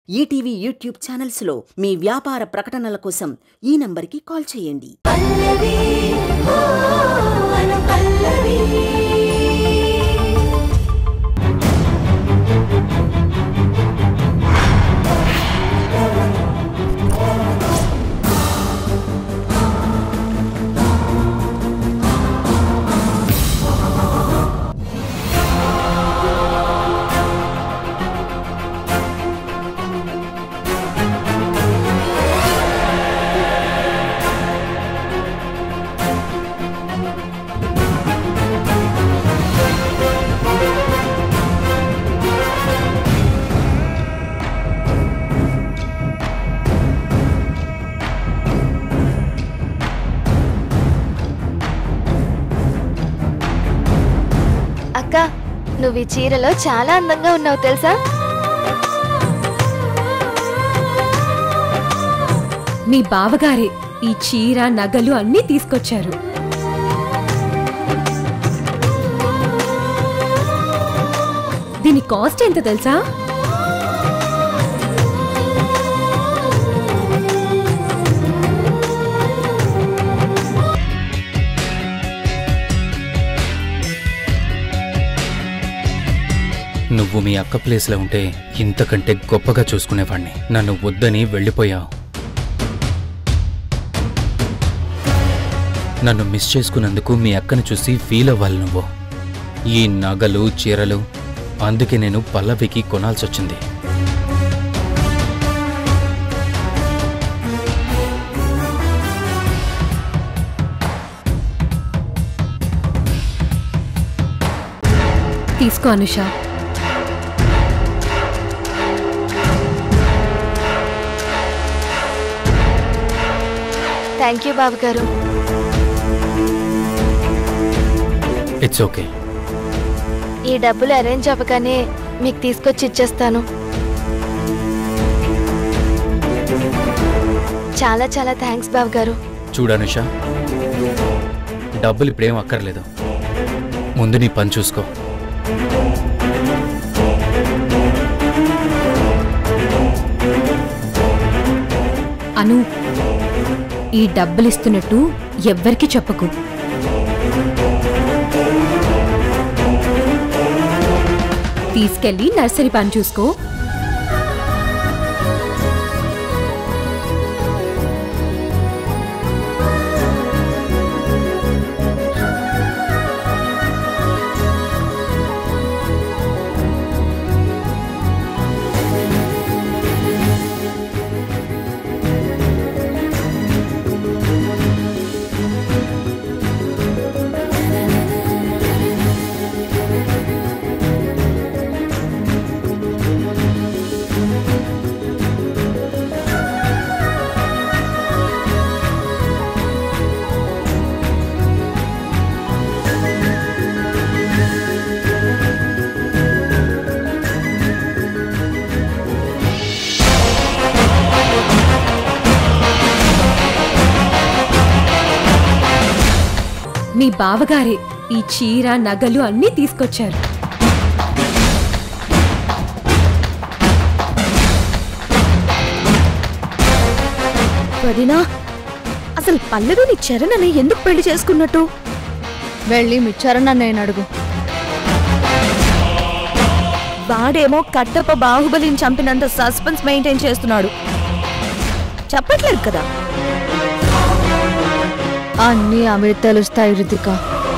ETV YouTube ఛానల్స్లో మీ వ్యాపార ప్రకటనల కోసం ఈ నంబర్కి కాల్ చేయండి పల్లవి ఓ అను పల్లవి అక్క నువ్వు ఈ చీరలో చాలా అందంగా ఉన్నావు తెలుసా మీ బావగారే ఈ చీర నగలు అన్నీ తీసుకొచ్చారు దీని కాస్ట్ ఎంత తెలుసా నువ్వు మీ అక్క ప్లేస్లో ఉంటే ఇంతకంటే గొప్పగా చూసుకునేవాణ్ణి నన్ను వద్దని వెళ్ళిపోయావు నన్ను మిస్ చేసుకున్నందుకు మీ అక్కను చూసి ఫీల్ అవ్వాలి నువ్వు ఈ నగలు చీరలు అందుకే నేను పల్లవికి కొనాల్సి వచ్చింది తీసుకో అనుష థ్యాంక్ యూ బాబు గారు ఇట్స్ ఓకే ఈ డబ్బులు అరేంజ్ అవ్వగానే మీకు తీసుకొచ్చి ఇచ్చేస్తాను చాలా చాలా థ్యాంక్స్ బాబు గారు చూడనుష డబ్బులు ఇప్పుడేం అక్కర్లేదు ముందు నీ పని చూసుకో అను ఈ డబ్బులు ఇస్తున్నట్టు ఎవ్వరికి చెప్పకు తీసుకెళ్ళి నర్సరీ పని చూసుకో మీ బావగారే ఈ చీర నగలు అన్నీ తీసుకొచ్చారు వదినా అసలు పల్లవిని చరణని ఎందుకు పెళ్లి చేసుకున్నట్టు వెళ్ళి మీ చరణ్ నేను అడుగు వాడేమో కట్టప్ప బాహుబలిని చంపినంత సస్పెన్స్ మెయింటైన్ చేస్తున్నాడు చెప్పట్లేదు కదా అన్నీ ఆమె తెలుస్తాయి రుతిక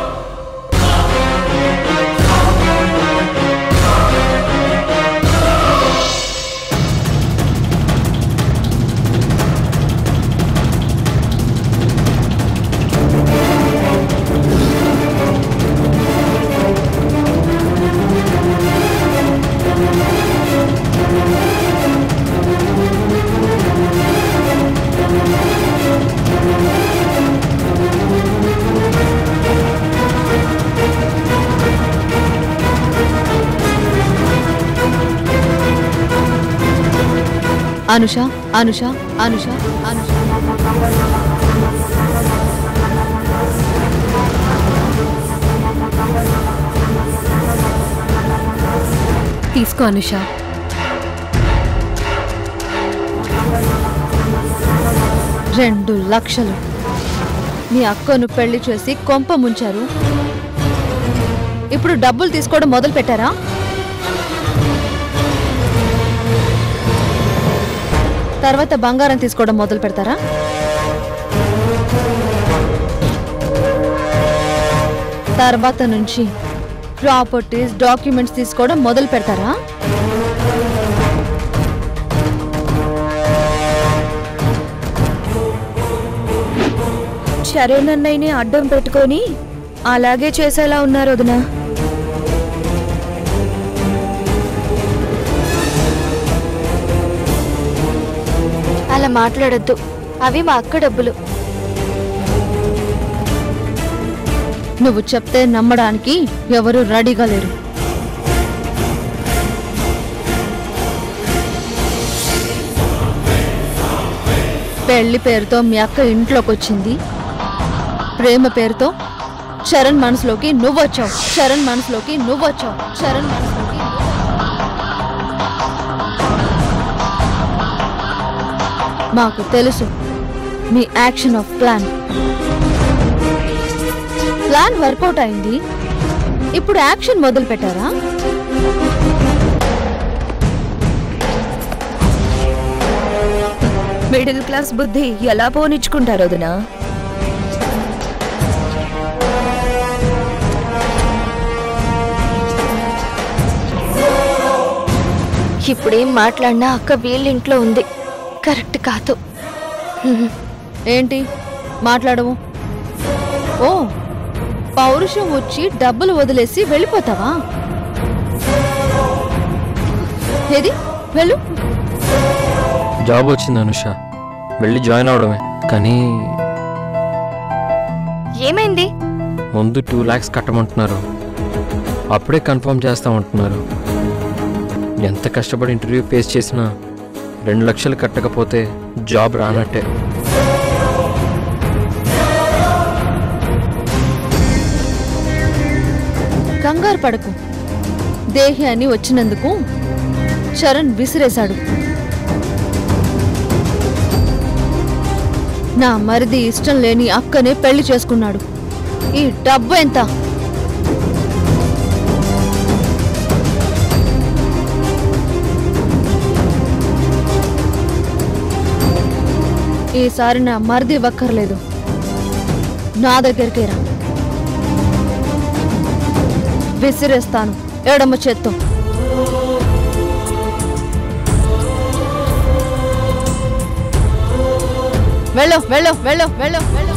అనుష అనుష అనుష అనుష తీసుకో అనుష రెండు లక్షలు మీ అక్కను పెళ్లి చేసి కొంప ముంచారు ఇప్పుడు డబ్బులు తీసుకోవడం మొదలు పెట్టారా తర్వాత బంగారం తీసుకోవడం మొదలు పెడతారా తర్వాత నుంచి ప్రాపర్టీస్ డాక్యుమెంట్స్ తీసుకోవడం మొదలు పెడతారా చరణ్ అడ్డం పెట్టుకొని అలాగే చేసేలా ఉన్నారు వదిన అలా మాట్లాడొద్దు అవి మా అక్క డబ్బులు నువ్వు చెప్తే నమ్మడానికి ఎవరు రెడీగా లేరు పెళ్లి పేరుతో మీ అక్క ఇంట్లోకి వచ్చింది ప్రేమ పేరుతో చరణ్ మనసులోకి నువ్వొచ్చావు చరణ్ మనసులోకి నువ్వొచ్చావు చరణ్ మనసులోకి నువ్వు- మాకు తెలుసు మీ action of plan plan work out అయింది ఇప్పుడు యాక్షన్ మొదలు పెట్టారా మిడిల్ క్లాస్ బుద్ధి ఎలా పోనిచ్చుకుంటారు వదిన ఇప్పుడేం మాట్లాడినా అక్క వీళ్ళ ఇంట్లో ఉంది కరెక్ట్ కాదు ఏంటి మాట్లాడవు ఓ పౌరుషం వచ్చి డబ్బులు వదిలేసి వెళ్ళిపోతావా ఏది వెళ్ళు జాబ్ వచ్చింది అనుష వెళ్ళి జాయిన్ అవడమే కానీ ఏమైంది ముందు టూ ల్యాక్స్ కట్టమంటున్నారు అప్పుడే కన్ఫర్మ్ చేస్తామంటున్నారు ఎంత కష్టపడి ఇంటర్వ్యూ ఫేస్ చేసినా రెండు లక్షలు కట్టకపోతే జాబ్ రానట్టే కంగారు పడకు దేహి అని వచ్చినందుకు చరణ్ విసిరేశాడు నా మరిది ఇష్టం లేని అక్కనే పెళ్లి చేసుకున్నాడు ఈ డబ్బు ఎంత ఈసారి నా మరిది ఇవ్వక్కర్లేదు నా దగ్గరికి రా విసిరేస్తాను ఎడమ చేత్తో వెళ్ళు వెళ్ళు వెళ్ళు వెళ్ళు వెళ్ళు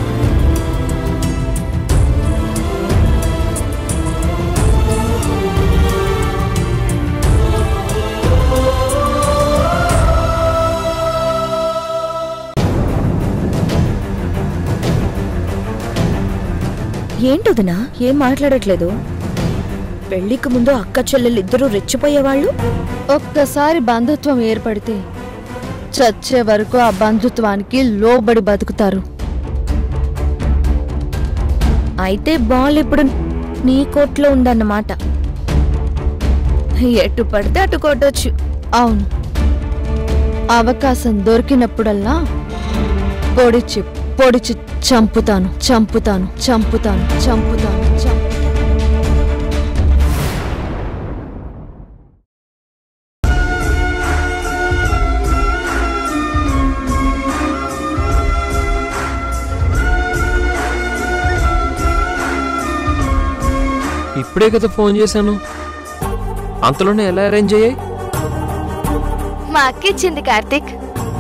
ఏంటొదినా ఏం మాట్లాడట్లేదు పెళ్లికి ముందు అక్క చెల్లెలిద్దరూ రెచ్చిపోయేవాళ్ళు ఒక్కసారి బంధుత్వం ఏర్పడితే చచ్చే వరకు ఆ బంధుత్వానికి లోబడి బతుకుతారు అయితే బాల్ ఇప్పుడు నీ కోట్లో ఉందన్నమాట ఎటు పడితే అటు కొట్టొచ్చు అవును అవకాశం దొరికినప్పుడల్లా పొడిచి పొడిచి చంపుతాను చంపుతాను చంపుతాను చంపుతాను చంపు ఇప్పుడే కదా ఫోన్ చేశాను అంతలోనే ఎలా అరేంజ్ అయ్యాయి మా అక్క ఇచ్చింది కార్తీక్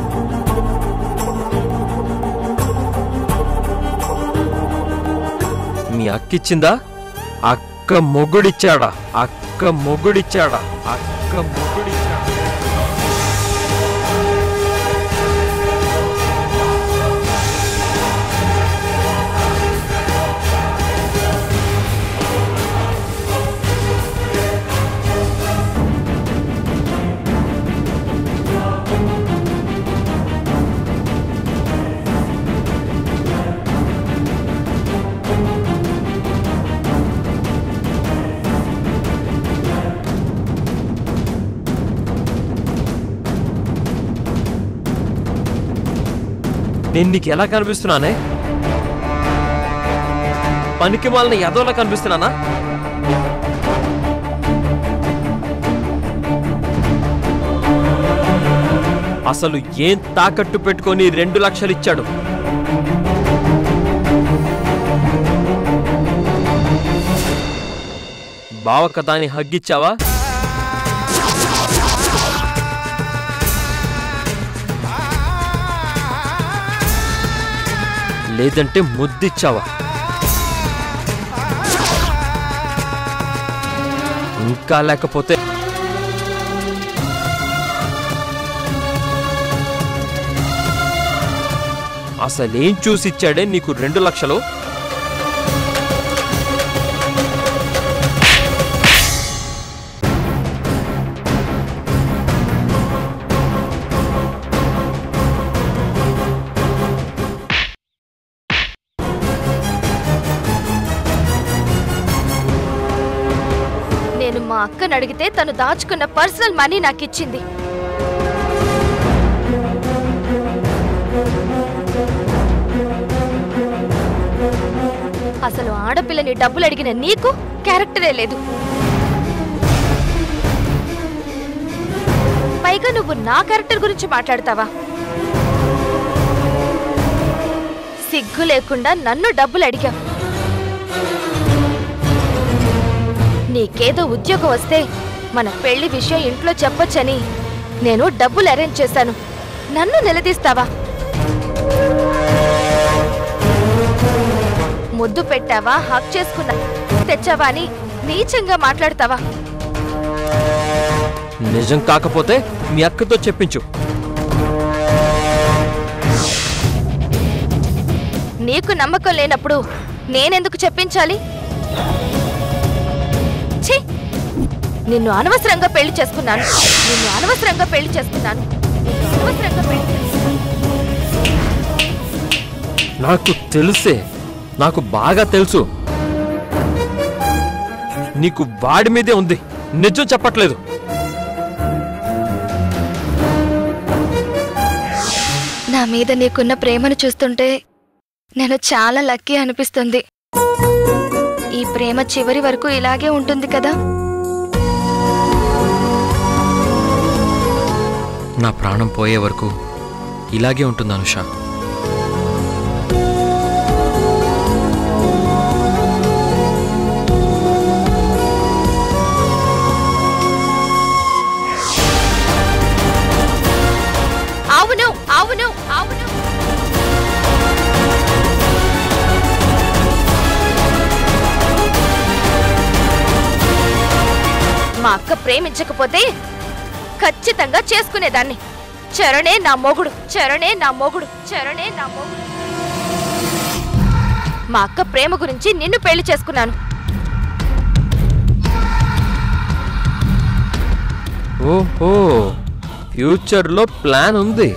మీ అక్క ఇచ్చిందా అక్క మొగుడిచ్చాడా అక్క మొగుడిచ్చాడా అక్క మొగుడిచ్చాడా నేను నీకు ఎలా కనిపిస్తున్నానే పనికి వాళ్ళని ఎదోలా కనిపిస్తున్నానా అసలు ఏం తాకట్టు పెట్టుకొని రెండు లక్షలు ఇచ్చాడు బావ కదా అని హగ్గిచ్చావా లేదంటే ముద్దిచ్చావా ఇంకా లేకపోతే అసలేం చూసిచ్చాడే నీకు రెండు లక్షలు నేను మా అక్కని అడిగితే తను దాచుకున్న పర్సనల్ మనీ నాకు ఇచ్చింది అసలు ఆడపిల్లని డబ్బులు అడిగిన నీకు క్యారెక్టరే లేదు పైగా నువ్వు నా క్యారెక్టర్ గురించి మాట్లాడతావా సిగ్గు లేకుండా నన్ను డబ్బులు అడిగావు నీకేదో ఉద్యోగం వస్తే మన పెళ్లి విషయం ఇంట్లో చెప్పొచ్చని నేను డబ్బులు అరేంజ్ చేశాను నన్ను నిలదీస్తావా ముద్దు పెట్టావా హక్ చేసుకున్నా తెచ్చావా అని నీచంగా మాట్లాడతావా నిజం కాకపోతే మీ అక్కతో చెప్పించు నీకు నమ్మకం లేనప్పుడు నేనెందుకు చెప్పించాలి ఛీ! నిన్ను అనవసరంగా పెళ్లి చేసుకున్నాను నిన్ను అనవసరంగా పెళ్లి చేసుకున్నాను నిన్ను అనవసరంగా పెళ్లి చేసుకున్నాను నాకు తెలుసే నాకు బాగా తెలుసు నీకు వాడి మీదే ఉంది నిజం చెప్పట్లేదు నా మీద నీకున్న ప్రేమను చూస్తుంటే నేను చాలా లక్కీ అనిపిస్తుంది ఈ ప్రేమ చివరి వరకు ఇలాగే ఉంటుంది కదా నా ప్రాణం పోయే వరకు ఇలాగే ఉంటుంది అనుష అవును అవును అవును మా అక్క ప్రేమించకపోతే ఖచ్చితంగా చేసుకునేదాన్ని చరణే నా మొగుడు చరణే నా మొగుడు చరణే నా మొగుడు మా అక్క ప్రేమ గురించి నిన్ను పెళ్లి చేసుకున్నాను ఓహో ఫ్యూచర్లో ప్లాన్ ఉంది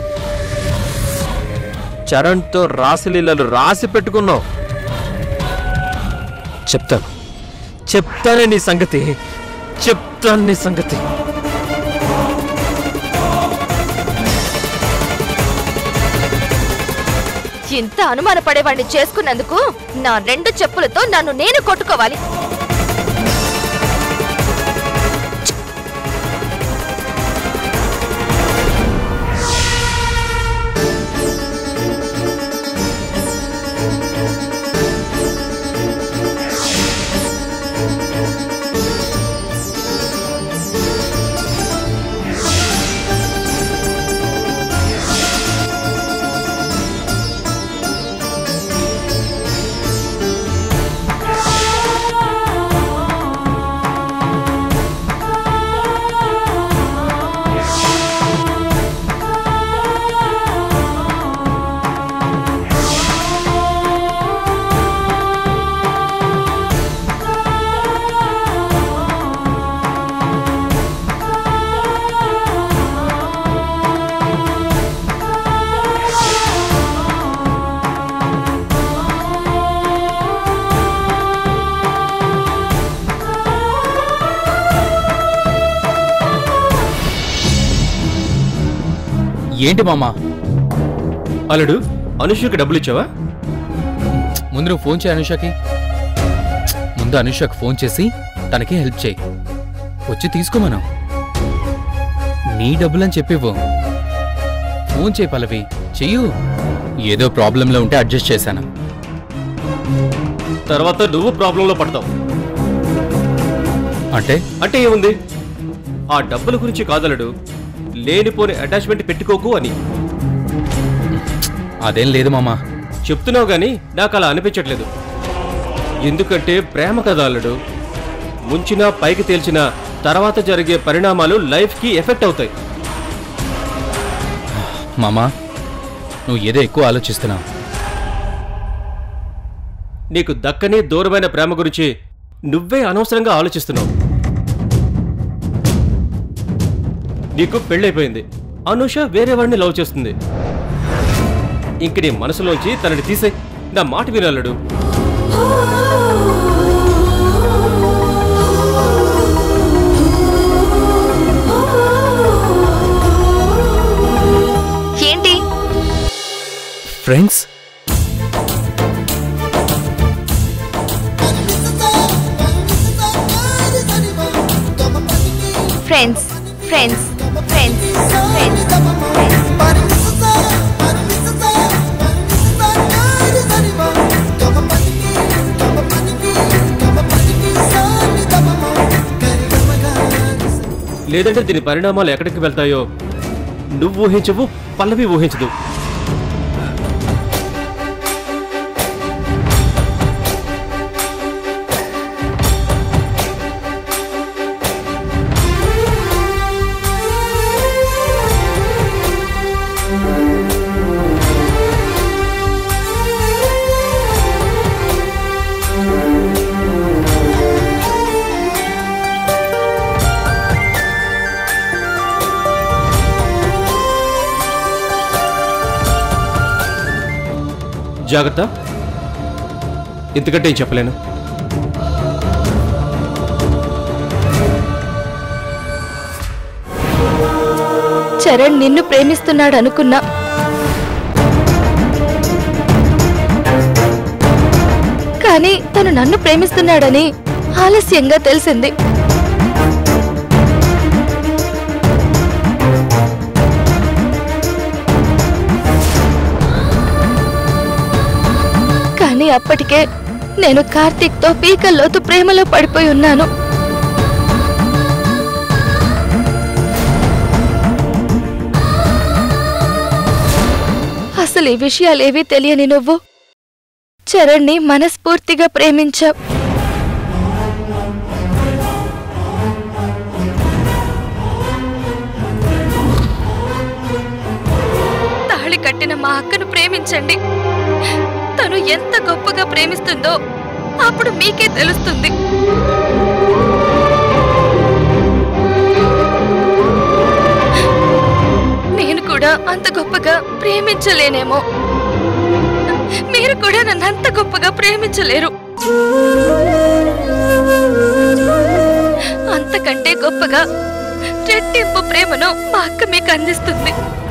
చరణ్తో రాసలీలలు రాసి పెట్టుకున్నావు చెప్తాను చెప్తానే నీ సంగతి చెప్తాను నీ సంగతి ఇంత అనుమానపడేవాడిని చేసుకున్నందుకు నా రెండు చెప్పులతో నన్ను నేను కొట్టుకోవాలి ఏంటి మామా అల్లుడు అనుష్యకి డబ్బులు ఇచ్చావా ముందు నువ్వు ఫోన్ చేయి అనుషకి ముందు అనుషకు ఫోన్ చేసి తనకి హెల్ప్ చేయి వచ్చి తీసుకో మనం నీ డబ్బులని చెప్పివ్వు ఫోన్ చేయి పల్లవి చెయ్యు ఏదో ప్రాబ్లంలో ఉంటే అడ్జస్ట్ చేశాను తర్వాత నువ్వు ప్రాబ్లంలో పడతావు అంటే అంటే ఏముంది ఆ డబ్బుల గురించి కాదలడు లేనిపోని అటాచ్మెంట్ పెట్టుకోకు అని అదేం లేదు మామా చెప్తున్నావు గాని నాకు అలా అనిపించట్లేదు ఎందుకంటే ప్రేమ కదా అల్లుడు ముంచినా పైకి తేల్చినా తర్వాత జరిగే పరిణామాలు లైఫ్కి ఎఫెక్ట్ అవుతాయి మామా నువ్వు ఏదో ఎక్కువ ఆలోచిస్తున్నావు నీకు దక్కని దూరమైన ప్రేమ గురించి నువ్వే అనవసరంగా ఆలోచిస్తున్నావు నీకు పెళ్ళైపోయింది అనుష వేరే వాడిని లవ్ చేస్తుంది ఇంక నీ మనసులోంచి తనని తీసే నా మాట వినాలడు ఏంటి friends friends friends friends friends లేదంటే దీని పరిణామాలు ఎక్కడికి వెళ్తాయో నువ్వు ఊహించవు పల్లవి ఊహించదు జాగ్రత్త ఇంతకంటే ఏం చెప్పలేను చరణ్ నిన్ను ప్రేమిస్తున్నాడు అనుకున్నా కానీ తను నన్ను ప్రేమిస్తున్నాడని ఆలస్యంగా తెలిసింది కానీ అప్పటికే నేను కార్తీక్తో పీకల్లోతు ప్రేమలో పడిపోయి ఉన్నాను అసలు ఈ విషయాలేవీ తెలియని నువ్వు చరణ్ని మనస్ఫూర్తిగా ప్రేమించావు తాళి కట్టిన మా అక్కను ప్రేమించండి తను ఎంత గొప్పగా ప్రేమిస్తుందో అప్పుడు మీకే తెలుస్తుంది నేను కూడా అంత గొప్పగా ప్రేమించలేనేమో మీరు కూడా నన్ను అంత గొప్పగా ప్రేమించలేరు అంతకంటే గొప్పగా రెట్టింపు ప్రేమను మా అక్క మీకు అందిస్తుంది